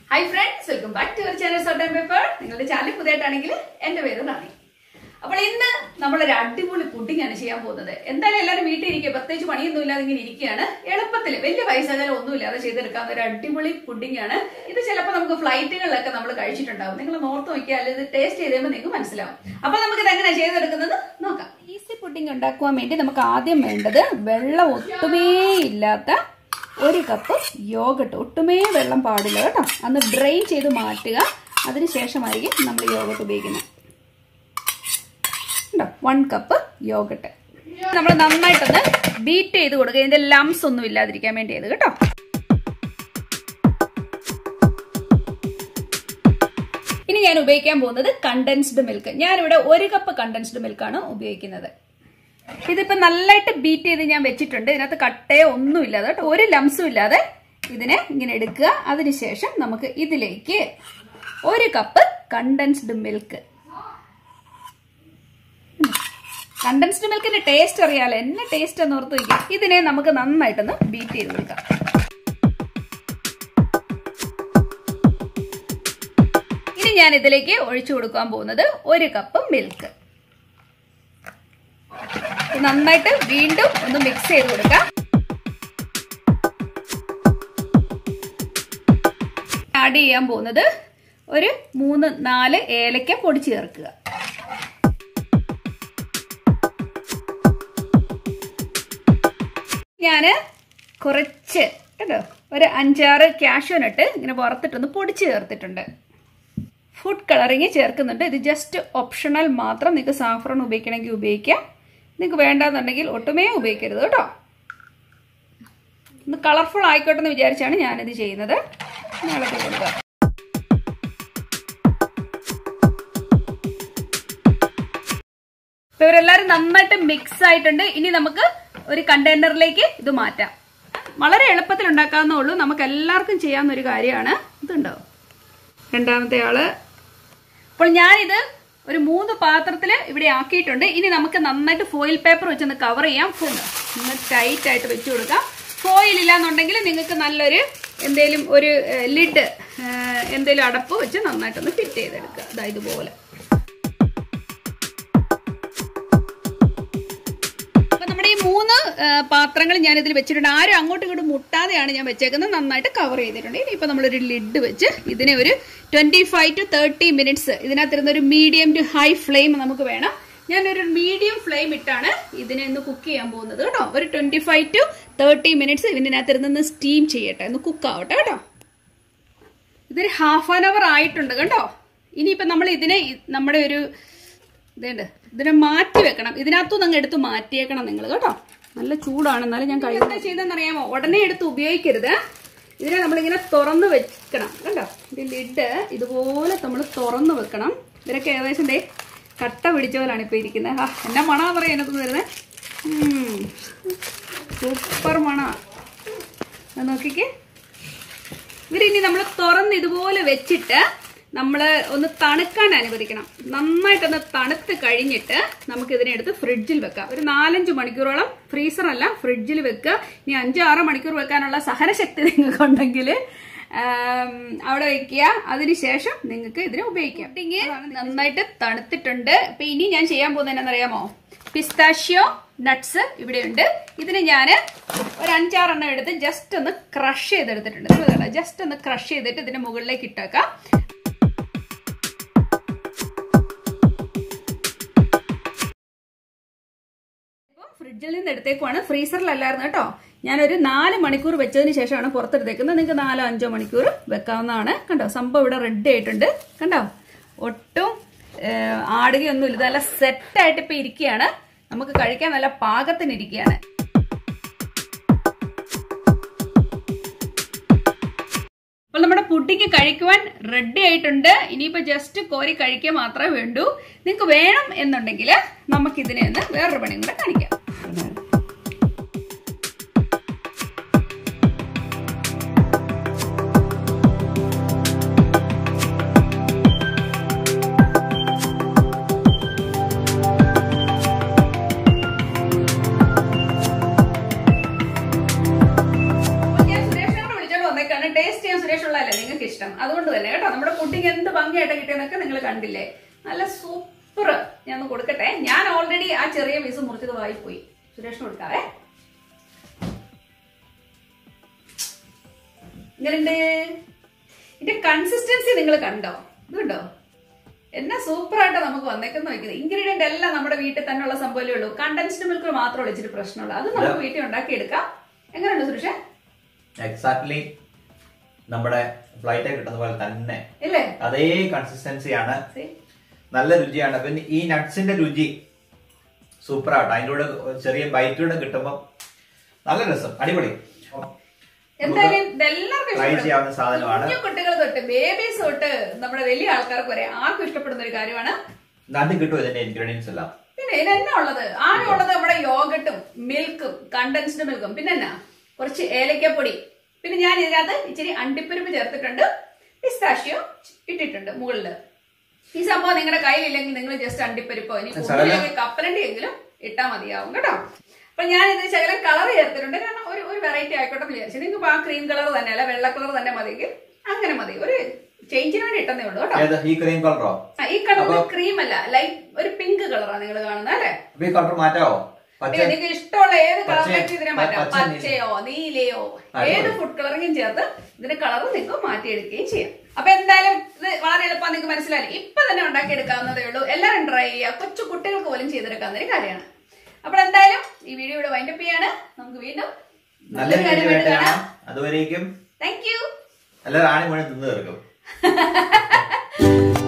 Hi friends welcome back to your channel salt and paper നിങ്ങളുടെ channel പുതിയതായിട്ടാണെങ്കിൽ എന്റെ പേര് റാണി അപ്പോൾ ഇന്ന് നമ്മളൊരു അടിപൊളി പുഡിംഗ് ആണ് ചെയ്യാൻ പോകുന്നത് എന്തായാലും എല്ലാവരും വീട്ടിൽ ഇരിക്കുക പ്രത്യേകിച്ച് പണിയൊന്നും ഇല്ലാതെ ഇങ്ങനെ ഇരിക്കുകയാണ് എളുപ്പത്തിൽ വലിയ പൈസകാലം ഒന്നുമില്ലാതെ ചെയ്തെടുക്കാവുന്ന ഒരു അടിപൊളി പുഡിംഗ് ആണ് ഇത് ചിലപ്പോൾ നമുക്ക് ഫ്ലൈറ്റുകളിലൊക്കെ നമ്മൾ കഴിച്ചിട്ടുണ്ടാവും നിങ്ങൾ നോർത്ത് നോക്കിയാൽ ഇത് ടേസ്റ്റ് ചെയ്ത് കഴിയുമ്പോൾ നിങ്ങൾക്ക് മനസ്സിലാവും അപ്പൊ നമുക്ക് ഇത് എങ്ങനെ ചെയ്തെടുക്കുന്നത് നോക്കാം ഈസി പുഡിംഗ് ഉണ്ടാക്കുവാൻ വേണ്ടി നമുക്ക് ആദ്യം വേണ്ടത് വെള്ളം ഒട്ടുമേ ഇല്ലാത്ത ഒരു കപ്പ് യോഗട്ട് ഒട്ടുമേ വെള്ളം പാടില്ല കേട്ടോ അന്ന് ഡ്രെയിൻ ചെയ്ത് മാറ്റുക അതിനുശേഷമായിരിക്കും നമ്മൾ യോഗട്ട് ഉപയോഗിക്കുന്നത് ഉണ്ടോ വൺ കപ്പ് യോഗട്ട് നമ്മൾ നന്നായിട്ടൊന്ന് ബീറ്റ് ചെയ്ത് കൊടുക്കുക ഇതിന്റെ ലംസ് ഒന്നും ഇല്ലാതിരിക്കാൻ വേണ്ടി ചെയ്ത് കേട്ടോ ഇനി ഞാൻ ഉപയോഗിക്കാൻ പോകുന്നത് കണ്ടൻസ്ഡ് മിൽക്ക് ഞാനിവിടെ ഒരു കപ്പ് കണ്ടൻസ്ഡ് മിൽക്കാണ് ഉപയോഗിക്കുന്നത് ഇതിപ്പോ നല്ലതായിട്ട് ബീറ്റ് ചെയ്ത് ഞാൻ വെച്ചിട്ടുണ്ട് ഇതിനകത്ത് കട്ടയോ ഒന്നുമില്ലാതെ കേട്ടോ ഒരു ലംസും ഇല്ലാതെ ഇതിനെ ഇങ്ങനെ എടുക്കുക അതിനുശേഷം നമുക്ക് ഇതിലേക്ക് ഒരു കപ്പ് കണ്ടൻസ്ഡ് മിൽക്ക് കണ്ടൻസ്ഡ് മിൽക്കിന്റെ ടേസ്റ്റ് അറിയാലോ എന്നെ ടേസ്റ്റ് എന്ന് ഓർത്ത് വയ്ക്കുക ഇതിനെ നമുക്ക് നന്നായിട്ടൊന്ന് ബീറ്റ് ചെയ്ത് കൊടുക്കാം ഇനി ഞാൻ ഇതിലേക്ക് ഒഴിച്ചു കൊടുക്കാൻ പോകുന്നത് ഒരു കപ്പ് മിൽക്ക് നന്നായിട്ട് വീണ്ടും ഒന്ന് മിക്സ് ചെയ്ത് കൊടുക്കാം ആഡ് ചെയ്യാൻ പോകുന്നത് ഒരു മൂന്ന് നാല് ഏലക്ക പൊടി ചേർക്കുക ഞാൻ കുറച്ച് കേട്ടോ ഒരു അഞ്ചാറ് കാഷ്യൂ നട്ട് ഇങ്ങനെ വറുത്തിട്ടൊന്ന് പൊടിച്ച് ചേർത്തിട്ടുണ്ട് ഫുഡ് കളറിങ് ചേർക്കുന്നുണ്ട് ഇത് ജസ്റ്റ് ഓപ്ഷണൽ മാത്രം നിങ്ങൾക്ക് സാഫ്രോൺ ഉപയോഗിക്കണമെങ്കിൽ ഉപയോഗിക്കാം നിങ്ങൾക്ക് വേണ്ടാന്നുണ്ടെങ്കിൽ ഒട്ടുമേ ഉപയോഗിക്കരുത് കേട്ടോ ഒന്ന് കളർഫുൾ ആയിക്കോട്ടെ എന്ന് വിചാരിച്ചാണ് ഞാനിത് ചെയ്യുന്നത് ഇളക്കി കൊടുക്കുക ഇപ്പൊ ഇവരെല്ലാരും നന്നായിട്ട് മിക്സ് ആയിട്ടുണ്ട് ഇനി നമുക്ക് ഒരു കണ്ടെയ്നറിലേക്ക് ഇത് മാറ്റാം വളരെ എളുപ്പത്തിൽ ഉണ്ടാക്കാവുന്നേ ഉള്ളൂ നമുക്ക് എല്ലാവർക്കും ചെയ്യാവുന്ന ഒരു കാര്യമാണ് ഇതുണ്ടോ രണ്ടാമത്തെ ആള് അപ്പോൾ ഞാനിത് ഒരു മൂന്ന് പാത്രത്തിൽ ഇവിടെ ആക്കിയിട്ടുണ്ട് ഇനി നമുക്ക് നന്നായിട്ട് ഫോയിൽ പേപ്പർ വെച്ചൊന്ന് കവർ ചെയ്യാം ഒന്ന് ടൈറ്റ് ആയിട്ട് വെച്ചു കൊടുക്കാം ഫോയിൽ ഇല്ലാന്നുണ്ടെങ്കിൽ നിങ്ങൾക്ക് നല്ലൊരു എന്തേലും ഒരു ലിഡ് എന്തേലും അടപ്പ് വെച്ച് നന്നായിട്ടൊന്ന് ഫിറ്റ് ചെയ്തെടുക്കുക അതാ ഇതുപോലെ അപ്പൊ നമ്മുടെ ഈ മൂന്ന് പാത്രങ്ങൾ ഞാൻ ഇതിൽ വെച്ചിട്ടുണ്ട് ആരും അങ്ങോട്ടും ഇങ്ങോട്ടും മുട്ടാതെയാണ് ഞാൻ വെച്ചേക്കുന്നത് നന്നായിട്ട് കവർ ചെയ്തിട്ടുണ്ട് ഇനിയിപ്പോൾ നമ്മളൊരു ലിഡ് വെച്ച് ഇതിനെ ഒരു twenty five to thirty minutes ഇതിനകത്തിരുന്ന ഒരു മീഡിയം ടു ഹൈ ഫ്ലെയിം നമുക്ക് വേണം ഞാനൊരു മീഡിയം ഫ്ലെയിം ഇട്ടാണ് ഇതിനെ ഒന്ന് കുക്ക് ചെയ്യാൻ പോകുന്നത് കേട്ടോ ഒരു twenty five to thirty minutes ഇതിനകത്തിരുന്ന് സ്റ്റീം ചെയ്യട്ടെ ഒന്ന് കുക്ക് ആവട്ടെ കേട്ടോ ഇതൊരു ഹാഫ് ആൻ അവർ ആയിട്ടുണ്ട് കേട്ടോ ഇനിയിപ്പോൾ നമ്മൾ ഇതിനെ നമ്മുടെ ഒരു ഇതേണ്ട് ഇതിനെ മാറ്റി വെക്കണം ഇതിനകത്തുനിന്ന് അങ്ങ് എടുത്ത് മാറ്റിയേക്കണം നിങ്ങൾ കേട്ടോ നല്ല ചൂടാണ് എന്നാലും ഞാൻ കഴിയുന്നത് ചെയ്തെന്നറിയാമോ ഉടനെ എടുത്ത് ഉപയോഗിക്കരുത് ഇതിനെ നമ്മളിങ്ങനെ തുറന്ന് വെക്കണം കണ്ടോ ഇത് ലിഡ് ഇതുപോലെ നമ്മൾ തുറന്ന് വെക്കണം ഇതിനൊക്കെ ഏകദേശം ദേ കട്ട പിടിച്ച പോലാണ് ഇപ്പൊ ഇരിക്കുന്നത് ആ എന്നാ മണ പറയാം അതിനകത്ത് വരുന്നത് സൂപ്പർ മണ നോക്കിക്കേ ഇവരിനി നമ്മൾ തുറന്ന് ഇതുപോലെ വെച്ചിട്ട് നമ്മൾ ഒന്ന് തണുക്കാൻ അനുവദിക്കണം നന്നായിട്ടൊന്ന് തണുത്ത് കഴിഞ്ഞിട്ട് നമുക്ക് ഇതിനെ എടുത്ത് ഫ്രിഡ്ജിൽ വെക്കാം ഒരു നാലഞ്ച് മണിക്കൂറോളം ഫ്രീസർ അല്ല ഫ്രിഡ്ജിൽ വെക്കുക ഇനി അഞ്ച് ആറ് മണിക്കൂർ വെക്കാനുള്ള സഹനശക്തി നിങ്ങൾക്ക് ഉണ്ടെങ്കിൽ അവിടെ വെക്കുക അതിനുശേഷം നിങ്ങൾക്ക് ഇതിനെ ഉപയോഗിക്കാം ഇങ്ങനെ നന്നായിട്ട് തണുത്തിട്ടുണ്ട് ഇപ്പൊ ഇനി ഞാൻ ചെയ്യാൻ പോകുന്നത് എന്നറിയാമോ പിസ്താഷ്യോ നട്ട്സ് ഇവിടെയുണ്ട് ഇതിന് ഞാൻ ഒരു അഞ്ചാറെണ്ണം എടുത്ത് ജസ്റ്റ് ഒന്ന് ക്രഷ് ചെയ്തെടുത്തിട്ടുണ്ട് ജസ്റ്റ് ഒന്ന് ക്രഷ് ചെയ്തിട്ട് ഇതിന്റെ മുകളിലേക്ക് ഇട്ടേക്കാം ഫ്രിഡ്ജിൽ നിന്ന് എടുത്തേക്കുവാണ് ഫ്രീസറിലല്ലായിരുന്നു കേട്ടോ ഞാനൊരു നാല് മണിക്കൂർ വെച്ചതിന് ശേഷമാണ് പുറത്തെടുത്തേക്കുന്നത് നിങ്ങൾക്ക് നാലോ അഞ്ചോ മണിക്കൂർ വെക്കാവുന്നതാണ് കണ്ടോ സംഭവം ഇവിടെ റെഡി ആയിട്ടുണ്ട് കണ്ടോ ഒട്ടും ആടുകയൊന്നും ഇല്ല നല്ല സെറ്റായിട്ട് ഇപ്പൊ ഇരിക്കുകയാണ് നമുക്ക് കഴിക്കാൻ നല്ല പാകത്തിന് ഇരിക്കുകയാണ് അപ്പോൾ നമ്മുടെ പുഡിങ് കഴിക്കുവാൻ റെഡി ആയിട്ടുണ്ട് ഇനിയിപ്പോ ജസ്റ്റ് കോരി കഴിക്കുക മാത്രമേ വേണ്ടൂ നിങ്ങൾക്ക് വേണം എന്നുണ്ടെങ്കിൽ നമുക്ക് ഇതിനെ ഒന്ന് വേറൊരു പണിയും കൂടെ കാണിക്കാം ടേസ്റ്റ് ചെയ്യാൻ സുരേഷ് ഉള്ളതല്ലേ നിങ്ങൾക്ക് ഇഷ്ടം അതുകൊണ്ട് തന്നെ കേട്ടോ നമ്മുടെ പുഡിങ് എന്ത് ഭംഗിയായിട്ട് കിട്ടിയെന്നൊക്കെ നിങ്ങൾ കണ്ടില്ലേ നല്ല സൂപ്പർ ഞാൻ ഒന്ന് കൊടുക്കട്ടെ ഞാൻ ഓൾറെഡി ആ ചെറിയ പീസ് മുറിച്ചത് വായിപ്പോയി സുരേഷിന് കൊടുക്കാവേ ഇങ്ങനെയുണ്ട് ഇതിന്റെ കൺസിസ്റ്റൻസി നിങ്ങൾ കണ്ടോ ഇത് കണ്ടോ എന്നാ സൂപ്പർ ആയിട്ട് നമുക്ക് വന്നേക്കുന്ന നോക്കുന്നത് ഇൻഗ്രീഡിയന്റ് എല്ലാം നമ്മുടെ വീട്ടിൽ തന്നെയുള്ള സംഭവമല്ലേ ഉള്ളൂ കണ്ടൻസ്ഡ് മിൽക്ക് മാത്രമേ ഇച്ചിരി പ്രശ്നമുള്ളൂ അത് നമുക്ക് വീട്ടിൽ ഉണ്ടാക്കി എടുക്കാം എങ്ങനെയുണ്ട് സുരേഷ് എക്സാക്ട്ലി നമ്മുടെ ഫ്ലൈറ്റ് കിട്ടുന്ന പോലെ തന്നെ ഇല്ലേ അതേ കൺസിസ്റ്റൻസിയാണ് See? നല്ല രുചിയാണ് പിന്നെ ഈ നട്ട്സിന്റെ രുചി സൂപ്പർ ആട്ടോ അതിൻ്റെ കൂടെ ചെറിയ ബൈറ്റൂടെ കിട്ടുമ്പോൾ നല്ല രസം അടിപൊളി എന്തായാലും ഇതെല്ലാവർക്കും ട്രൈ ഇഷ്ടപ്പെടും ചെയ്യാവുന്ന സാധനമാണ് കുഞ്ഞു കുട്ടികൾ തൊട്ട് ബേബീസ് തൊട്ട് നമ്മുടെ വലിയ ആൾക്കാർക്ക് വരെ ആർക്കും ഇഷ്ടപ്പെടുന്ന ഒരു കാര്യമാണ് നാട്ടിൽ കിട്ടുമോ ഇതിന്റെ ഇൻഗ്രീഡിയൻസ് എല്ലാം പിന്നെ ഇതിനെന്നാ ഉള്ളത് ആകെ ഉള്ളത് നമ്മുടെ യോഗട്ടും മിൽക്കും കണ്ടൻസ്ഡ് മിൽക്കും പിന്നെ എന്നാ കുറച്ച് ഏലക്കപ്പൊടി പിന്നെ ഞാൻ ഇതിനകത്ത് ഇച്ചിരി അണ്ടിപ്പരിപ്പ് ചേർത്തിട്ടുണ്ട് പിസ്താഷ്യോ ഇട്ടിട്ടുണ്ട് മുകളില് ഈ സംഭവം നിങ്ങളുടെ കയ്യിലില്ലെങ്കിൽ നിങ്ങൾ ജസ്റ്റ് അണ്ടിപ്പരിപ്പോ ഇനി കൂടുതലെങ്കിൽ കപ്പലണ്ടി എങ്കിലും ഇട്ടാൽ മതിയാവും കേട്ടോ അപ്പൊ ഞാൻ ഇത് ശകലം കളർ ചേർത്തിട്ടുണ്ട് കാരണം ഒരു ഒരു വെറൈറ്റി ആയിക്കോട്ടെ എന്ന് വിചാരിച്ചു നിങ്ങൾക്ക് ആ ക്രീം കളർ തന്നെ അല്ല വെള്ള കളർ തന്നെ മതിയെങ്കിൽ അങ്ങനെ മതി ഒരു ചേഞ്ചിന് വേണ്ടി ഇട്ടെന്നേ ഉള്ളൂ കേട്ടോ ഏത് ഈ ക്രീം കളറോ ആ, ഈ കളർ ക്രീം അല്ല ലൈറ്റ് ഒരു പിങ്ക് കളറാണ് നിങ്ങൾ കാണുന്നത് അല്ലേ അപ്പൊ ഈ കളർ മാറ്റാവോ പച്ച പിന്നെ നിങ്ങൾക്ക് ഇഷ്ടമുള്ള ഏത് പച്ച- കളറിലേക്ക് ഇതിനെ മാറ്റാം പച്ച, നീല. പച്ചയോ നീലയോ അടിപൊളി. ഏത് ഫുഡ് കളറിങ്ങും ചേർത്ത് ഇതിന്റെ കളർ നിങ്ങൾക്ക് മാറ്റിയെടുക്കുകയും ചെയ്യാം അപ്പൊ എന്തായാലും ഇത് വളരെ എളുപ്പം നിങ്ങൾക്ക് മനസ്സിലായി ഇപ്പൊ തന്നെ ഉണ്ടാക്കിയെടുക്കാവുന്നതേ ഉള്ളൂ എല്ലാവരും ട്രൈ ചെയ്യുക കൊച്ചു കുട്ടികൾക്ക് പോലും ചെയ്തെടുക്കാവുന്ന ഒരു കാര്യമാണ് അപ്പോൾ എന്തായാലും ഈ വീഡിയോ ഇവിടെ വൈൻഡപ്പ് ചെയ്യാണ് നമുക്ക് വീണ്ടും നല്ലൊരു വീഡിയോ ആയിട്ട് കാണാം അതുവരേക്കും താങ്ക് യു എല്ലാവരും ആണി മുഴുവൻ തിന്നു തീർക്കും